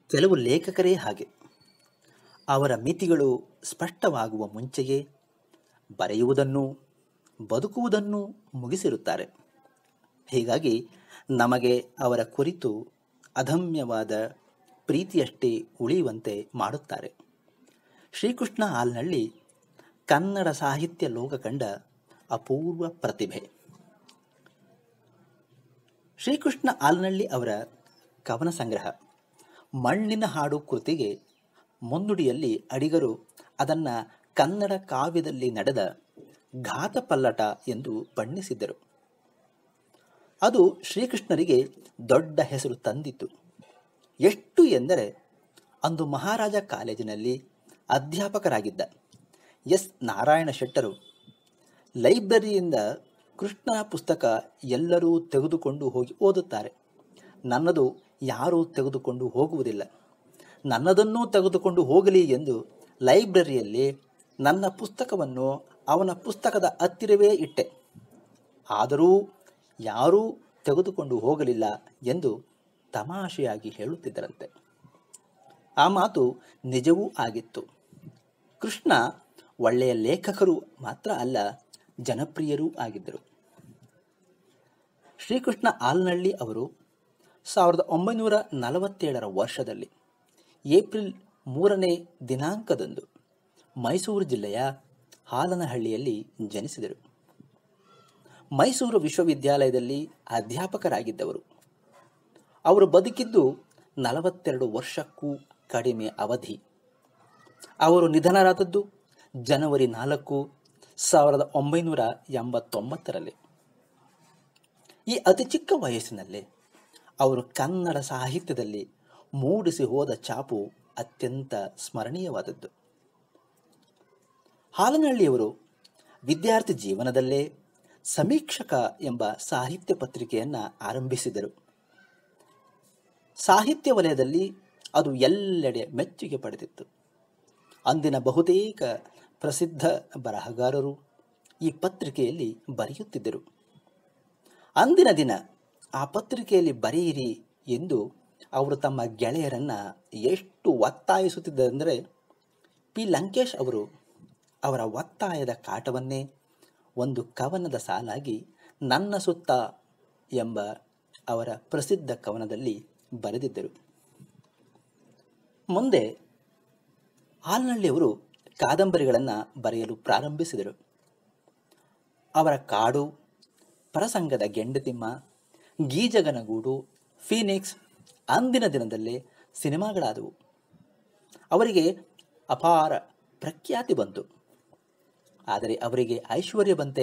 ಕೆಲವು ಲೇಖಕರೇ ಹಾಗೆ ಅವರ ಮಿತಿಗಳು ಸ್ಪಷ್ಟವಾಗುವ ಮುಂಚೆಯೇ ಬರೆಯುವುದನ್ನು ಬದುಕುವುದನ್ನು ಮುಗಿಸಿರುತ್ತಾರೆ ಹೀಗಾಗಿ ನಮಗೆ ಅವರ ಕುರಿತು ಅದಮ್ಯವಾದ ಪ್ರೀತಿಯಷ್ಟೇ ಉಳಿಯುವಂತೆ ಮಾಡುತ್ತಾರೆ ಶ್ರೀಕೃಷ್ಣ ಹಾಲ್ನಳ್ಳಿ ಕನ್ನಡ ಸಾಹಿತ್ಯ ಲೋಕ ಕಂಡ ಅಪೂರ್ವ ಪ್ರತಿಭೆ ಶ್ರೀಕೃಷ್ಣ ಆಲ್ನಳ್ಳಿ ಅವರ ಕವನ ಸಂಗ್ರಹ ಮಣ್ಣಿನ ಹಾಡು ಕೃತಿಗೆ ಮುನ್ನುಡಿಯಲ್ಲಿ ಅಡಿಗರು ಅದನ್ನು ಕನ್ನಡ ಕಾವ್ಯದಲ್ಲಿ ನಡೆದ ಘಾತ ಪಲ್ಲಟ ಎಂದು ಬಣ್ಣಿಸಿದ್ದರು ಅದು ಶ್ರೀಕೃಷ್ಣರಿಗೆ ದೊಡ್ಡ ಹೆಸರು ತಂದಿತು ಎಷ್ಟು ಎಂದರೆ ಅಂದು ಮಹಾರಾಜ ಕಾಲೇಜಿನಲ್ಲಿ ಅಧ್ಯಾಪಕರಾಗಿದ್ದ ಎಸ್ ನಾರಾಯಣ ಶೆಟ್ಟರು ಲೈಬ್ರರಿಯಿಂದ ಕೃಷ್ಣನ ಪುಸ್ತಕ ಎಲ್ಲರೂ ತೆಗೆದುಕೊಂಡು ಹೋಗಿ ಓದುತ್ತಾರೆ ನನ್ನದು ಯಾರೂ ತೆಗೆದುಕೊಂಡು ಹೋಗುವುದಿಲ್ಲ ನನ್ನದನ್ನೂ ತೆಗೆದುಕೊಂಡು ಹೋಗಲಿ ಎಂದು ಲೈಬ್ರರಿಯಲ್ಲಿ ನನ್ನ ಪುಸ್ತಕವನ್ನು ಅವನ ಪುಸ್ತಕದ ಹತ್ತಿರವೇ ಇಟ್ಟೆ ಆದರೂ ಯಾರೂ ತೆಗೆದುಕೊಂಡು ಹೋಗಲಿಲ್ಲ ಎಂದು ತಮಾಷೆಯಾಗಿ ಹೇಳುತ್ತಿದ್ದರಂತೆ ಆ ಮಾತು ನಿಜವೂ ಆಗಿತ್ತು ಕೃಷ್ಣ ಒಳ್ಳೆಯ ಲೇಖಕರು ಮಾತ್ರ ಅಲ್ಲ ಜನಪ್ರಿಯರೂ ಆಗಿದ್ದರು ಶ್ರೀಕೃಷ್ಣ ಆಲ್ನಳ್ಳಿ ಅವರು ಸಾವಿರದ ಒಂಬೈನೂರ ನಲವತ್ತೇಳರ ವರ್ಷದಲ್ಲಿ ಏಪ್ರಿಲ್ ಮೂರನೇ ದಿನಾಂಕದಂದು ಮೈಸೂರು ಜಿಲ್ಲೆಯ ಹಾಲನಹಳ್ಳಿಯಲ್ಲಿ ಜನಿಸಿದರು ಮೈಸೂರು ವಿಶ್ವವಿದ್ಯಾಲಯದಲ್ಲಿ ಅಧ್ಯಾಪಕರಾಗಿದ್ದವರು ಅವರು ಬದುಕಿದ್ದು ನಲವತ್ತೆರಡು ವರ್ಷಕ್ಕೂ ಕಡಿಮೆ ಅವಧಿ ಅವರು ನಿಧನರಾದದ್ದು ಜನವರಿ ನಾಲ್ಕು ಸಾವಿರದ ಒಂಬೈನೂರ ಎಂಬತ್ತೊಂಬತ್ತರಲ್ಲಿ ಈ ಅತಿ ಚಿಕ್ಕ ವಯಸ್ಸಿನಲ್ಲೇ ಅವರು ಕನ್ನಡ ಸಾಹಿತ್ಯದಲ್ಲಿ ಮೂಡಿಸಿ ಹೋದ ಛಾಪು ಅತ್ಯಂತ ಸ್ಮರಣೀಯವಾದದ್ದು ಹಾಲನಹಳ್ಳಿಯವರು ವಿದ್ಯಾರ್ಥಿ ಜೀವನದಲ್ಲೇ ಸಮೀಕ್ಷಕ ಎಂಬ ಸಾಹಿತ್ಯ ಪತ್ರಿಕೆಯನ್ನು ಆರಂಭಿಸಿದರು ಸಾಹಿತ್ಯ ವಲಯದಲ್ಲಿ ಅದು ಎಲ್ಲೆಡೆ ಮೆಚ್ಚುಗೆ ಪಡೆದಿತ್ತು ಅಂದಿನ ಬಹುತೇಕ ಪ್ರಸಿದ್ಧ ಬರಹಗಾರರು ಈ ಪತ್ರಿಕೆಯಲ್ಲಿ ಬರೆಯುತ್ತಿದ್ದರು ಅಂದಿನ ದಿನ ಆ ಪತ್ರಿಕೆಯಲ್ಲಿ ಬರೆಯಿರಿ ಎಂದು ಅವರು ತಮ್ಮ ಗೆಳೆಯರನ್ನು ಎಷ್ಟು ಒತ್ತಾಯಿಸುತ್ತಿದ್ದರೆಂದರೆ ಪಿ ಲಂಕೇಶ್ ಅವರು ಅವರ ಒತ್ತಾಯದ ಕಾಟವನ್ನೇ ಒಂದು ಕವನದ ಸಾಲಾಗಿ ನನ್ನ ಸುತ್ತ ಎಂಬ ಅವರ ಪ್ರಸಿದ್ಧ ಕವನದಲ್ಲಿ ಬರೆದಿದ್ದರು ಮುಂದೆ ಹಾಲ್ನಳ್ಳಿಯವರು ಕಾದಂಬರಿಗಳನ್ನು ಬರೆಯಲು ಪ್ರಾರಂಭಿಸಿದರು ಅವರ ಕಾಡು ಪ್ರಸಂಗದ ಗೆಂಡತಿಮ್ಮ ಗೀಜಗನಗೂಡು ಫೀನಿಕ್ಸ್ ಅಂದಿನ ದಿನದಲ್ಲೇ ಸಿನಿಮಾಗಳಾದವು ಅವರಿಗೆ ಅಪಾರ ಪ್ರಖ್ಯಾತಿ ಬಂತು ಆದರೆ ಅವರಿಗೆ ಐಶ್ವರ್ಯ ಬಂತೆ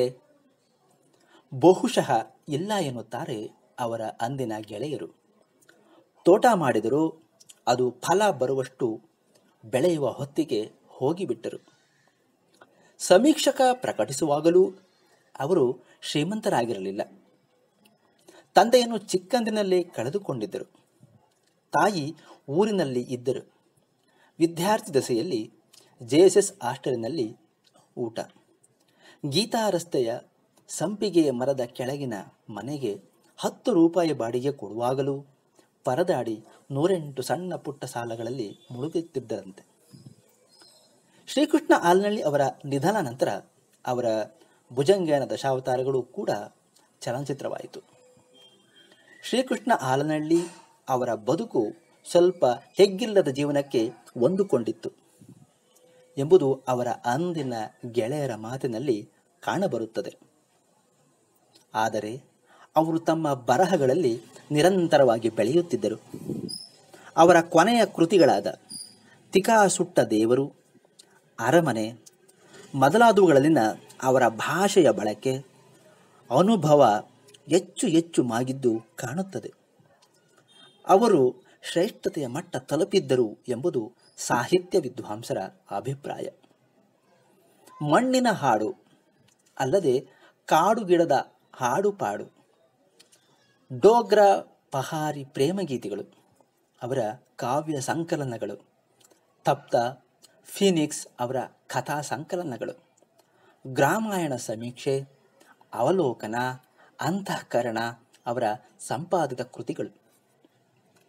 ಬಹುಶಃ ಇಲ್ಲ ಎನ್ನುತ್ತಾರೆ ಅವರ ಅಂದಿನ ಗೆಳೆಯರು ತೋಟ ಮಾಡಿದರೂ ಅದು ಫಲ ಬರುವಷ್ಟು ಬೆಳೆಯುವ ಹೊತ್ತಿಗೆ ಹೋಗಿಬಿಟ್ಟರು ಸಮೀಕ್ಷಕ ಪ್ರಕಟಿಸುವಾಗಲೂ ಅವರು ಶ್ರೀಮಂತರಾಗಿರಲಿಲ್ಲ ತಂದೆಯನ್ನು ಚಿಕ್ಕಂದಿನಲ್ಲೇ ಕಳೆದುಕೊಂಡಿದ್ದರು ತಾಯಿ ಊರಿನಲ್ಲಿ ಇದ್ದರು ವಿದ್ಯಾರ್ಥಿ ದಶೆಯಲ್ಲಿ ಜೆ ಎಸ್ ಎಸ್ ಹಾಸ್ಟೆಲಿನಲ್ಲಿ ಊಟ ಗೀತಾ ರಸ್ತೆಯ ಸಂಪಿಗೆ ಮರದ ಕೆಳಗಿನ ಮನೆಗೆ ಹತ್ತು ರೂಪಾಯಿ ಬಾಡಿಗೆ ಕೊಡುವಾಗಲೂ ಪರದಾಡಿ ನೂರೆಂಟು ಸಣ್ಣ ಪುಟ್ಟ ಸಾಲಗಳಲ್ಲಿ ಮುಳುಗುತ್ತಿದ್ದರಂತೆ ಶ್ರೀಕೃಷ್ಣ ಆಲ್ನಳ್ಳಿ ಅವರ ನಿಧನ ನಂತರ ಅವರ ಭುಜಂಗನ ದಶಾವತಾರಗಳು ಕೂಡ ಚಲನಚಿತ್ರವಾಯಿತು ಶ್ರೀಕೃಷ್ಣ ಆಲನಹಳ್ಳಿ ಅವರ ಬದುಕು ಸ್ವಲ್ಪ ಹೆಗ್ಗಿಲ್ಲದ ಜೀವನಕ್ಕೆ ಹೊಂದಿಕೊಂಡಿತ್ತು ಎಂಬುದು ಅವರ ಅಂದಿನ ಗೆಳೆಯರ ಮಾತಿನಲ್ಲಿ ಕಾಣಬರುತ್ತದೆ ಆದರೆ ಅವರು ತಮ್ಮ ಬರಹಗಳಲ್ಲಿ ನಿರಂತರವಾಗಿ ಬೆಳೆಯುತ್ತಿದ್ದರು ಅವರ ಕೊನೆಯ ಕೃತಿಗಳಾದ ತಿಕಾ ಸುಟ್ಟ ದೇವರು ಅರಮನೆ ಮೊದಲಾದವುಗಳಲ್ಲಿನ ಅವರ ಭಾಷೆಯ ಬಳಕೆ ಅನುಭವ ಹೆಚ್ಚು ಹೆಚ್ಚು ಮಾಗಿದ್ದು ಕಾಣುತ್ತದೆ ಅವರು ಶ್ರೇಷ್ಠತೆಯ ಮಟ್ಟ ತಲುಪಿದ್ದರು ಎಂಬುದು ಸಾಹಿತ್ಯ ವಿದ್ವಾಂಸರ ಅಭಿಪ್ರಾಯ ಮಣ್ಣಿನ ಹಾಡು ಅಲ್ಲದೆ ಕಾಡು ಗಿಡದ ಹಾಡು ಪಾಡು ಡೋಗ್ರ ಪಹಾರಿ ಪ್ರೇಮಗೀತೆಗಳು ಅವರ ಕಾವ್ಯ ಸಂಕಲನಗಳು ತಪ್ತ ಫಿನಿಕ್ಸ್ ಅವರ ಕಥಾ ಸಂಕಲನಗಳು ಗ್ರಾಮಾಯಣ ಸಮೀಕ್ಷೆ ಅವಲೋಕನ ಅಂತಃಕರಣ ಅವರ ಸಂಪಾದಿತ ಕೃತಿಗಳು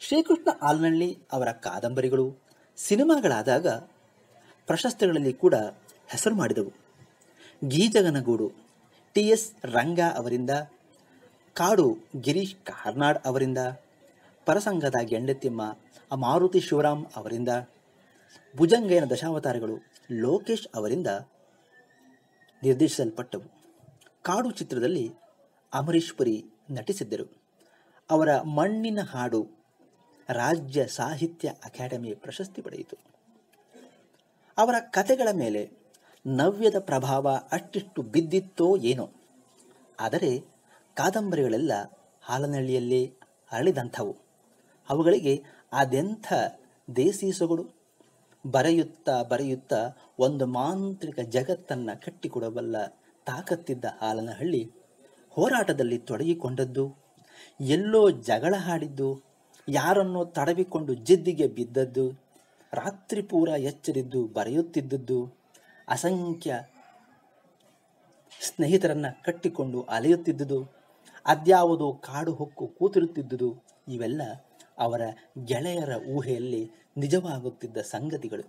ಶ್ರೀಕೃಷ್ಣ ಆಲ್ನಳ್ಳಿ ಅವರ ಕಾದಂಬರಿಗಳು ಸಿನಿಮಾಗಳಾದಾಗ ಪ್ರಶಸ್ತಿಗಳಲ್ಲಿ ಕೂಡ ಹೆಸರು ಮಾಡಿದವು ಗೀಜಗನಗೂಡು ಟಿ ಎಸ್ ರಂಗ ಅವರಿಂದ ಕಾಡು ಗಿರೀಶ್ ಕಾರ್ನಾಡ್ ಅವರಿಂದ ಪರಸಂಗದ ಗೆಂಡೆತಿಮ್ಮ ಮಾರುತಿ ಶಿವರಾಮ್ ಅವರಿಂದ ಭುಜಂಗಯ್ಯನ ದಶಾವತಾರಗಳು ಲೋಕೇಶ್ ಅವರಿಂದ ನಿರ್ದೇಶಿಸಲ್ಪಟ್ಟವು ಕಾಡು ಚಿತ್ರದಲ್ಲಿ ಅಮರೀಶ್ ಪುರಿ ನಟಿಸಿದ್ದರು ಅವರ ಮಣ್ಣಿನ ಹಾಡು ರಾಜ್ಯ ಸಾಹಿತ್ಯ ಅಕಾಡೆಮಿ ಪ್ರಶಸ್ತಿ ಪಡೆಯಿತು ಅವರ ಕತೆಗಳ ಮೇಲೆ ನವ್ಯದ ಪ್ರಭಾವ ಅಷ್ಟಿಷ್ಟು ಬಿದ್ದಿತ್ತೋ ಏನೋ ಆದರೆ ಕಾದಂಬರಿಗಳೆಲ್ಲ ಹಾಲನಹಳ್ಳಿಯಲ್ಲೇ ಅರಳಿದಂಥವು ಅವುಗಳಿಗೆ ಅದೆಂಥ ದೇಸಿ ಸೊಗಡು ಬರೆಯುತ್ತಾ ಬರೆಯುತ್ತಾ ಒಂದು ಮಾಂತ್ರಿಕ ಜಗತ್ತನ್ನು ಕಟ್ಟಿಕೊಡಬಲ್ಲ ತಾಕತ್ತಿದ್ದ ಹಾಲನಹಳ್ಳಿ ಹೋರಾಟದಲ್ಲಿ ತೊಡಗಿಕೊಂಡದ್ದು ಎಲ್ಲೋ ಜಗಳ ಹಾಡಿದ್ದು ಯಾರನ್ನೋ ತಡವಿಕೊಂಡು ಜಿದ್ದಿಗೆ ಬಿದ್ದದ್ದು ರಾತ್ರಿ ಪೂರ ಎಚ್ಚರಿದ್ದು ಬರೆಯುತ್ತಿದ್ದದ್ದು ಅಸಂಖ್ಯ ಸ್ನೇಹಿತರನ್ನ ಕಟ್ಟಿಕೊಂಡು ಅಲೆಯುತ್ತಿದ್ದುದು ಅದ್ಯಾವುದೋ ಕಾಡು ಹೊಕ್ಕು ಕೂತಿರುತ್ತಿದ್ದುದು ಇವೆಲ್ಲ ಅವರ ಗೆಳೆಯರ ಊಹೆಯಲ್ಲಿ ನಿಜವಾಗುತ್ತಿದ್ದ ಸಂಗತಿಗಳು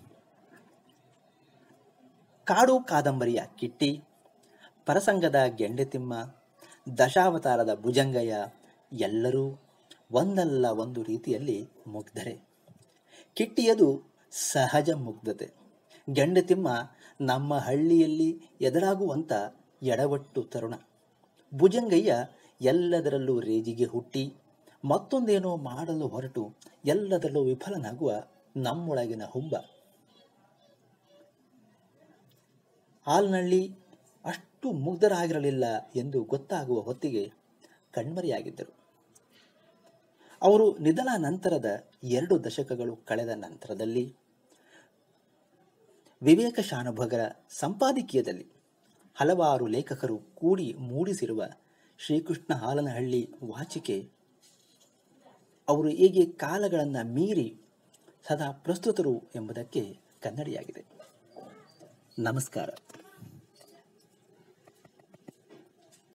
ಕಾಡು ಕಾದಂಬರಿಯ ಕಿಟ್ಟಿ ಪರಸಂಗದ ಗೆಂಡೆತಿಮ್ಮ ದಶಾವತಾರದ ಭುಜಂಗಯ್ಯ ಎಲ್ಲರೂ ಒಂದಲ್ಲ ಒಂದು ರೀತಿಯಲ್ಲಿ ಮುಗ್ಧರೆ ಕಿಟ್ಟಿಯದು ಸಹಜ ಮುಗ್ಧತೆ ಗೆಂಡೆತಿಮ್ಮ ನಮ್ಮ ಹಳ್ಳಿಯಲ್ಲಿ ಎದುರಾಗುವಂಥ ಎಡವಟ್ಟು ತರುಣ ಭುಜಂಗಯ್ಯ ಎಲ್ಲದರಲ್ಲೂ ರೇಜಿಗೆ ಹುಟ್ಟಿ ಮತ್ತೊಂದೇನೋ ಮಾಡಲು ಹೊರಟು ಎಲ್ಲದರಲ್ಲೂ ವಿಫಲನಾಗುವ ನಮ್ಮೊಳಗಿನ ಹುಂಬ ಹಾಲ್ನಳ್ಳಿ ಅಷ್ಟು ಮುಗ್ಧರಾಗಿರಲಿಲ್ಲ ಎಂದು ಗೊತ್ತಾಗುವ ಹೊತ್ತಿಗೆ ಕಣ್ಮರೆಯಾಗಿದ್ದರು ಅವರು ನಿಧನ ನಂತರದ ಎರಡು ದಶಕಗಳು ಕಳೆದ ನಂತರದಲ್ಲಿ ವಿವೇಕ ಶಾನುಭಗರ ಸಂಪಾದಕೀಯದಲ್ಲಿ ಹಲವಾರು ಲೇಖಕರು ಕೂಡಿ ಮೂಡಿಸಿರುವ ಶ್ರೀಕೃಷ್ಣ ಹಾಲನಹಳ್ಳಿ ವಾಚಿಕೆ ಅವರು ಹೇಗೆ ಕಾಲಗಳನ್ನು ಮೀರಿ ಸದಾ ಪ್ರಸ್ತುತರು ಎಂಬುದಕ್ಕೆ ಕನ್ನಡಿಯಾಗಿದೆ ನಮಸ್ಕಾರ